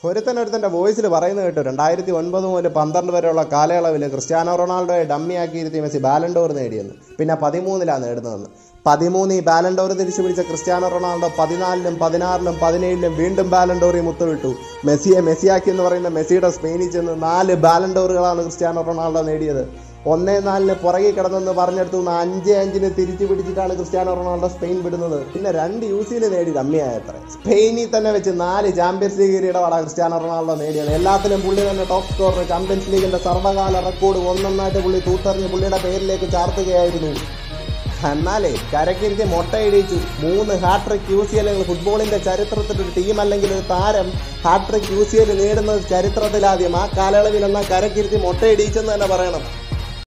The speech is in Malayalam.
ഒരുത്തനൊരുത്തൻ്റെ വോയിസിൽ പറയുന്നത് കേട്ടു രണ്ടായിരത്തി ഒൻപത് മുതൽ പന്ത്രണ്ട് വരെയുള്ള കാലയളവിൽ ക്രിസ്ത്യാനോ റൊണാൾഡോയെ ഡമ്മിയാക്കി ഇരുത്തി മെസ്സി ബാലൻഡോർ നേടിയെന്ന് പിന്നെ പതിമൂന്നിലാണ് നേടുന്നതെന്ന് പതിമൂന്ന് ഈ ബാലൻഡോർ തിരിച്ചു പിടിച്ച ക്രിസ്ത്യാനോ റൊണാൾഡോ പതിനാലിലും പതിനാറിലും പതിനേഴിലും വീണ്ടും ബാലൻഡോറി മുത്തമിട്ടു മെസ്സിയെ മെസ്സിയാക്കി എന്ന് പറയുന്ന മെസ്സിയുടെ സ്പെയിനിൽ ചെന്ന് നാല് ബാലൻഡോറുകളാണ് ക്രിസ്ത്യാനോ റൊണാൾഡോ നേടിയത് ഒന്നേ നാലിന് പുറകെ കിടന്നെന്ന് പറഞ്ഞെടുത്തു നിന്ന് അഞ്ച് അഞ്ചിന് തിരിച്ചു പിടിച്ചിട്ടാണ് ക്രിസ്ത്യാനോ റൊണാൾഡോ സ്പെയിൻ വിടുന്നത് പിന്നെ രണ്ട് യു സിയിൽ നേടി ഡമ്മിയായത്ര സ്പെയിനിൽ തന്നെ വെച്ച് നാല് ചാമ്പ്യൻസ് ലീഗ് കിരീടമാണ് ക്രിസ്ത്യാനോ റൊണാൾഡോ നേടിയത് എല്ലാത്തിലും പുള്ളി തന്നെ ടോപ്പ് സ്കോറർ ചാമ്പ്യൻസ് ലീഗിന്റെ സർവ്വകാല റെക്കോർഡ് ഒന്നൊന്നായിട്ട് പുള്ളി തൂത്തെറിഞ്ഞ് പുള്ളിയുടെ പേരിലേക്ക് ചാർത്തുകയായിരുന്നു എന്നാലേ കരക്കിരുത്തി മൊട്ടയിടിച്ചു മൂന്ന് ഹാട്രിക് യു സി എല്ലുകൾ ഫുട്ബോളിന്റെ ചരിത്രത്തിൽ ഒരു ടീം അല്ലെങ്കിൽ ഒരു താരം ഹാട്രിക് യു സി എൽ നേടുന്നത് ചരിത്രത്തിലാദ്യം ആ കാലയളവിൽ എന്നാൽ കരക്കിരുത്തി മൊട്ടയിടിച്ചെന്ന് തന്നെ പറയണം